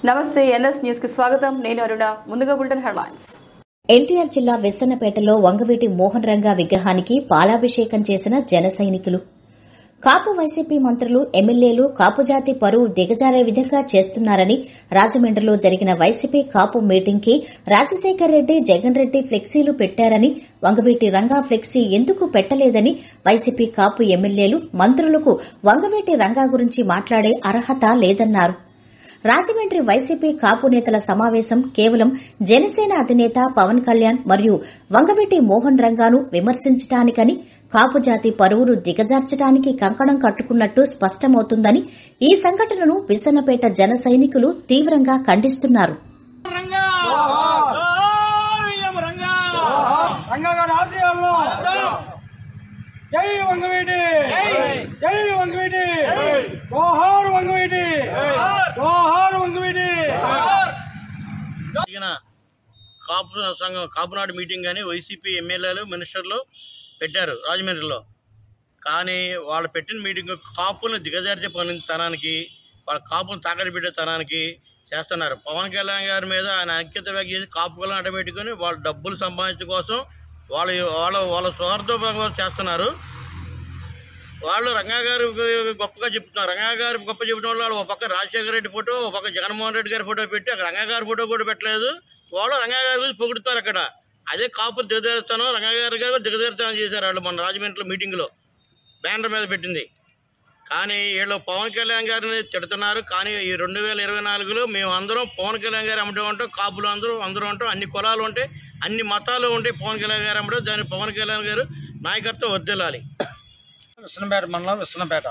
నమస్తే NS news కి స్వాగతం నేను అరుణ ముందుగా బులెటిన్ హెడ్లైన్స్ ఎన్టీఆర్ జిల్లా విస్సన్నపేటలో వంగవీటి మోహన్ రంగా విగ్రహానికి పాలాభిషేకం చేసిన జన సైనికులు కాపు వైసీపీ మంత్రులు ఎమ్మెల్యేలు కాపు జాతి పరువు దిగజారే విధంగా చేస్తున్నారని రాజమండ్రిలో జరిగిన వైసీపీ కాపు మీటింగ్ కి రాజశేఖర్ రెడ్డి జగన్ రెడ్డి ఫ్లెక్సీలు పెట్టారని వంగవీటి రంగా ఫ్లెక్సీ ఎందుకు పెట్టలేదని వైసీపీ కాపు ఎమ్మెల్యేలు మంత్రులకు వంగవీటి రంగా గురించి మాట్లాడే అర్హత లేదన్నారు రాజమండ్రి వైసీపీ కాపు నేతల సమావేశం కేవలం జనసేన అధినేత పవన్ కళ్యాణ్ మరియు వంగవీటి మోహన్ రంగాను విమర్శించటానికని కాపు జాతి పరువులు దిగజార్చడానికి కంకణం కట్టుకున్నట్టు స్పష్టమవుతుందని ఈ సంఘటనను విసన్నపేట జన సైనికులు తీవ్రంగా ఖండిస్తున్నారు రంగా జోహార్ రంగా రంగా గారి ఆశయాలను జై వంగవీటి జై వంగవీటి జోహార్ వంగవీటి జోహార్ వంగవీటి జరిగిన కాపు సంఘం కాపునాడు మీటింగ్ కానీ వైసీపీ ఎమ్మెల్యేలు మినిస్టర్లు పెట్టారు రాజమండ్రిలో కానీ వాళ్ళు పెట్టిన మీటింగ్ కాపులను దిగజార్చే పనితనానికి వాళ్ళ కాపులను తాకడి పెట్టే తనానికి చేస్తున్నారు పవన్ కళ్యాణ్ గారి మీద ఆయన అంకిత వ్యాఖ్య చేసి కాపులను అడ్డబెట్టుకొని వాళ్ళ డబ్బులు సంపాదించడం కోసం వాళ్ళ వాళ్ళ వాళ్ళ స్వార్థోపం కోసం చేస్తున్నారు వాళ్ళు రంగా గారు గొప్పగా చెప్తున్నారు రంగా గారు గొప్ప చెప్పిన వాళ్ళు ఒక పక్క రాజశేఖర రెడ్డి ఫోటో ఒక పక్క జగన్మోహన్ రెడ్డి గారి ఫోటో పెట్టి అక్కడ రంగా గారి ఫోటో కూడా పెట్టలేదు వాళ్ళు రంగా గారి గురించి పొగుడుతారు అక్కడ అదే కాపు దిగదేరుస్తాను రంగా గారి గారు దిగదేరుతాను చేశారు వాళ్ళు మన రాజమండ్రిలో మీటింగ్లో బ్యానర్ మీద పెట్టింది కానీ వీళ్ళు పవన్ కళ్యాణ్ గారిని తిడుతున్నారు కానీ ఈ రెండు వేల ఇరవై నాలుగులో మేము అందరం పవన్ కళ్యాణ్ గారు అమ్మటం ఉంటాం కాపులు అందరూ అందరూ ఉంటాం అన్ని కులాలు ఉంటాయి అన్ని మతాలు ఉంటాయి పవన్ కళ్యాణ్ గారు అమ్మటం దాన్ని పవన్ కళ్యాణ్ గారు నాయకత్వం వర్దిల్లాలి విశ్వనపేట మండలం విశ్వనపేట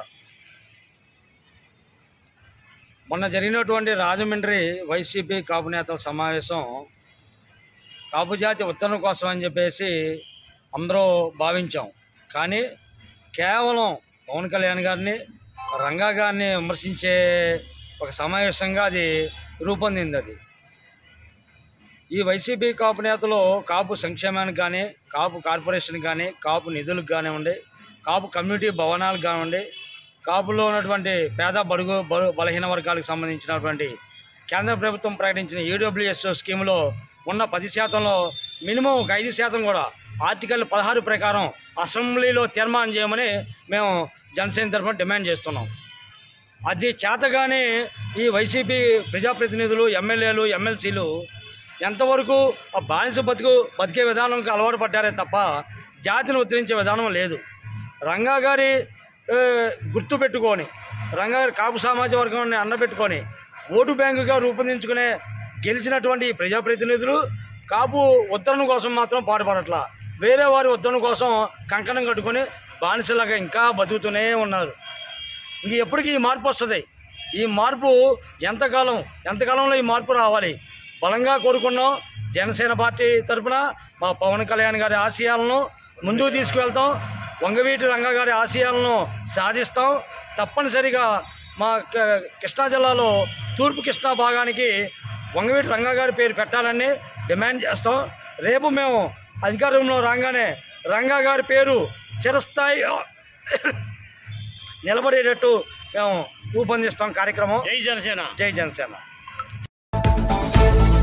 మొన్న జరిగినటువంటి రాజమండ్రి వైసీపీ కాపు నేతల సమావేశం కాపు జాతి ఉత్తరం కోసం అని చెప్పేసి అందరూ భావించాం కానీ కేవలం పవన్ కళ్యాణ్ గారిని రంగా గారిని విమర్శించే ఒక సమావేశంగా అది రూపొందింది అది ఈ వైసీపీ కాపు నేతలు కాపు సంక్షేమానికి కానీ కాపు కార్పొరేషన్ కానీ కాపు నిధులకు కానివ్వండి కాపు కమ్యూనిటీ భవనాలకు కానివ్వండి కాపులో ఉన్నటువంటి పేద బడుగు బడు బలహీన వర్గాలకు సంబంధించినటువంటి కేంద్ర ప్రభుత్వం ప్రకటించిన ఈడబ్ల్యూఎస్ స్కీమ్లో ఉన్న పది శాతంలో మినిమం ఒక ఐదు శాతం కూడా ఆర్టికల్ పదహారు ప్రకారం అసెంబ్లీలో తీర్మానం చేయమని మేము జనసేన తరఫున డిమాండ్ చేస్తున్నాం అది చేతగానే ఈ వైసీపీ ప్రజాప్రతినిధులు ఎమ్మెల్యేలు ఎమ్మెల్సీలు ఎంతవరకు ఆ బానిస బతుకు బతికే విధానంకి అలవాటు పడ్డారే తప్ప జాతిని ఉద్ధరించే విధానం లేదు రంగా గారి ఏ, గుర్తు పెట్టుకొని రంగా గారి కాపు సామాజిక వర్గాన్ని అండబెట్టుకొని ఓటు బ్యాంకుగా రూపొందించుకునే గెలిచినటువంటి ఈ ప్రజాప్రతినిధులు కాపు ఉద్ధరణ కోసం మాత్రం పాటుపడట్లా వేరే వారి ఉద్ధరణ కోసం కంకణం కట్టుకొని బానిసలాగా ఇంకా బతుకుతూనే ఉన్నారు ఇంక ఎప్పటికీ ఈ మార్పు వస్తుంది ఈ మార్పు ఎంతకాలం ఎంతకాలంలో ఈ మార్పు రావాలి బలంగా కోరుకున్నాం జనసేన పార్టీ తరఫున మా పవన్ కళ్యాణ్ గారి ఆశయాలను ముందుకు తీసుకువెళ్తాం వంగవీటి రంగ గారి ఆశయాలను సాధిస్తాం తప్పనిసరిగా మా క- కృష్ణా జిల్లాలో తూర్పు కృష్ణా భాగానికి వంగవీటి రంగ గారి పేరు పెట్టాలని డిమాండ్ చేస్తాం రేపు మేము అధికారంలో రాగానే రంగా గారి పేరు చిరస్థాయి నిలబడేటట్టు మేము రూపొందిస్తాం కార్యక్రమం జై జనసేన జై జనసేన